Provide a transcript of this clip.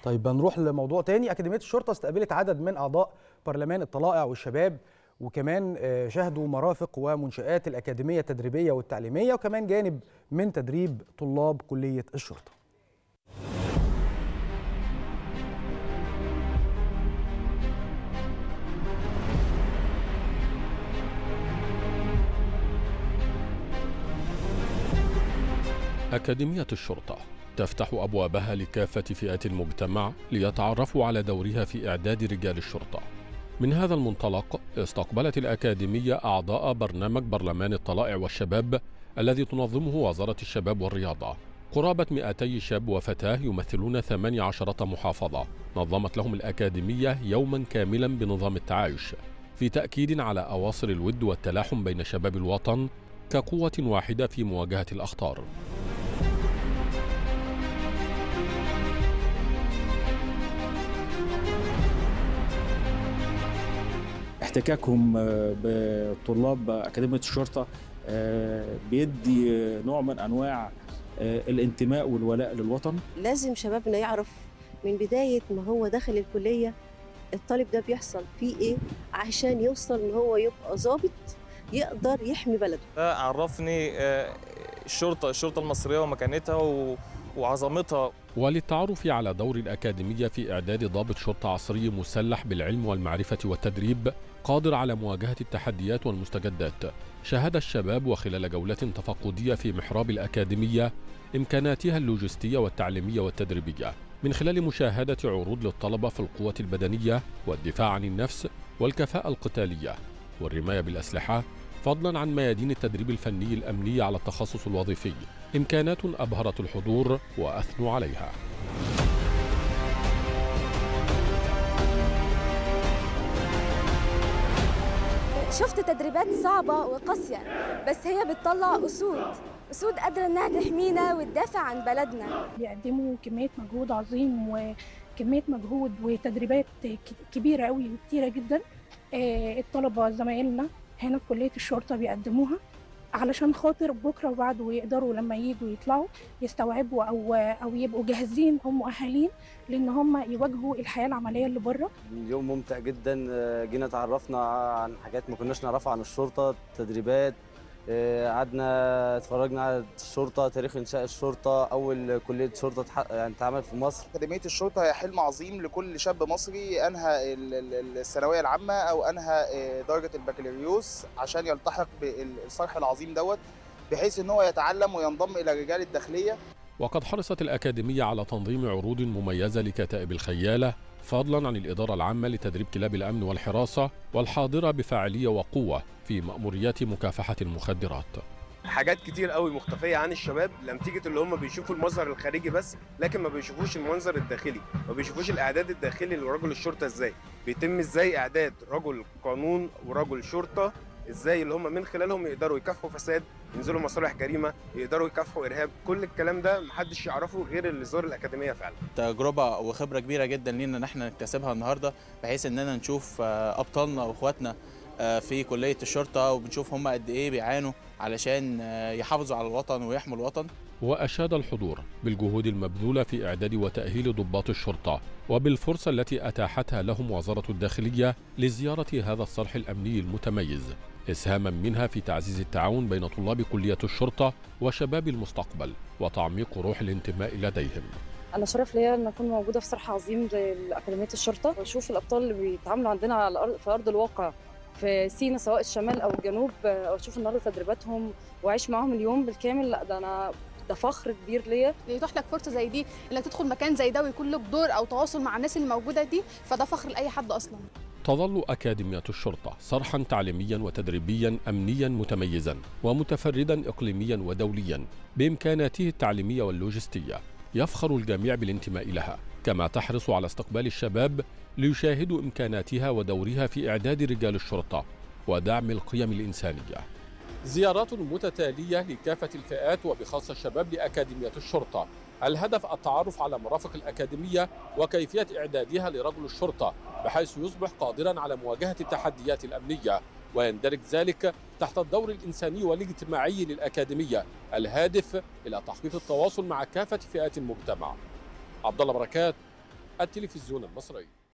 طيب هنروح لموضوع تاني أكاديمية الشرطة استقبلت عدد من أعضاء برلمان الطلائع والشباب وكمان شهدوا مرافق ومنشآت الأكاديمية التدريبية والتعليمية وكمان جانب من تدريب طلاب كلية الشرطة أكاديمية الشرطة تفتح أبوابها لكافة فئات المجتمع ليتعرفوا على دورها في إعداد رجال الشرطة. من هذا المنطلق استقبلت الأكاديمية أعضاء برنامج برلمان الطلائع والشباب الذي تنظمه وزارة الشباب والرياضة. قرابة 200 شاب وفتاة يمثلون 18 محافظة نظمت لهم الأكاديمية يوما كاملا بنظام التعايش في تأكيد على أواصر الود والتلاحم بين شباب الوطن كقوة واحدة في مواجهة الأخطار. احتكاكهم بطلاب أكاديمية الشرطة بيدي نوع من أنواع الانتماء والولاء للوطن لازم شبابنا يعرف من بداية ما هو داخل الكلية الطالب ده بيحصل فيه إيه عشان يوصل إن هو يبقى ضابط يقدر يحمي بلده عرفني الشرطة الشرطة المصرية ومكانتها وعظمتها وللتعرف على دور الأكاديمية في إعداد ضابط شرطة عصري مسلح بالعلم والمعرفة والتدريب قادر على مواجهة التحديات والمستجدات شاهد الشباب وخلال جولة تفقدية في محراب الأكاديمية إمكاناتها اللوجستية والتعليمية والتدريبية من خلال مشاهدة عروض للطلبة في القوة البدنية والدفاع عن النفس والكفاءة القتالية والرماية بالأسلحة فضلا عن ميادين التدريب الفني الأمني على التخصص الوظيفي إمكانات أبهرت الحضور وأثنوا عليها شفت تدريبات صعبة وقاسية بس هي بتطلع أسود أسود قادرة إنها تحمينا وتدافع عن بلدنا بيقدموا كمية مجهود عظيم وكمية مجهود وتدريبات كبيرة قوي وكتيرة جدا الطلبة زمايلنا هنا في كلية الشرطة بيقدموها علشان خاطر بكره وبعده يقدروا لما يجوا يطلعوا يستوعبوا او او يبقوا جاهزين او مؤهلين لان هم يواجهوا الحياه العمليه اللي بره. يوم ممتع جدا جينا اتعرفنا عن حاجات ما كناش نعرفها عن الشرطه تدريبات قعدنا اتفرجنا على الشرطه تاريخ انشاء الشرطه اول كليه شرطه يعني اتعمل في مصر اكاديميه الشرطه هي حلم عظيم لكل شاب مصري انهى الثانويه العامه او انهى درجه البكالوريوس عشان يلتحق بالصرح العظيم دوت بحيث ان هو يتعلم وينضم الى رجال الداخليه وقد حرصت الأكاديمية على تنظيم عروض مميزة لكتائب الخيالة فضلا عن الإدارة العامة لتدريب كلاب الأمن والحراسة والحاضرة بفاعلية وقوة في مأموريات مكافحة المخدرات حاجات كتير قوي مختفيه عن الشباب نتيجه اللي هم بيشوفوا المظهر الخارجي بس لكن ما بيشوفوش المنظر الداخلي ما بيشوفوش الاعداد الداخلي لرجل الشرطه ازاي بيتم ازاي اعداد رجل قانون ورجل شرطه ازاي اللي هم من خلالهم يقدروا يكافحوا فساد ينزلوا مصالح جريمه يقدروا يكافحوا ارهاب كل الكلام ده محدش يعرفه غير اللي زار الاكاديميه فعلا تجربه وخبره كبيره جدا لينا ان احنا نكتسبها النهارده بحيث اننا نشوف ابطالنا واخواتنا في كليه الشرطه وبنشوف هم قد ايه بيعانوا علشان يحافظوا على الوطن ويحموا الوطن وأشاد الحضور بالجهود المبذولة في إعداد وتأهيل ضباط الشرطة وبالفرصة التي أتاحتها لهم وزارة الداخلية لزيارة هذا الصرح الأمني المتميز إسهاما منها في تعزيز التعاون بين طلاب كلية الشرطة وشباب المستقبل وتعميق روح الانتماء لديهم انا شرف ليا ان اكون موجوده في صرح عظيم زي اكاديميه الشرطه واشوف الابطال اللي بيتعاملوا عندنا على الارض في ارض الواقع في سينا سواء الشمال او الجنوب واشوف النهارده تدريباتهم واعيش معاهم اليوم بالكامل لا ده انا ده فخر كبير ليا يتيح لك فرصه زي دي انك تدخل مكان زي ده ويكون لك دور او تواصل مع الناس اللي موجوده دي فده فخر لاي حد اصلا تظل أكاديمية الشرطة صرحا تعليميا وتدريبيا أمنيا متميزا ومتفردا إقليميا ودوليا بإمكاناته التعليمية واللوجستية يفخر الجميع بالانتماء لها كما تحرص على استقبال الشباب ليشاهدوا إمكاناتها ودورها في إعداد رجال الشرطة ودعم القيم الإنسانية زيارات متتالية لكافة الفئات وبخاصة الشباب لأكاديمية الشرطة الهدف التعرف على مرافق الأكاديمية وكيفية إعدادها لرجل الشرطة بحيث يصبح قادرا على مواجهة التحديات الأمنية ويندرج ذلك تحت الدور الإنساني والاجتماعي للأكاديمية الهادف إلى تحقيق التواصل مع كافة فئات المجتمع عبد الله بركات التلفزيون المصري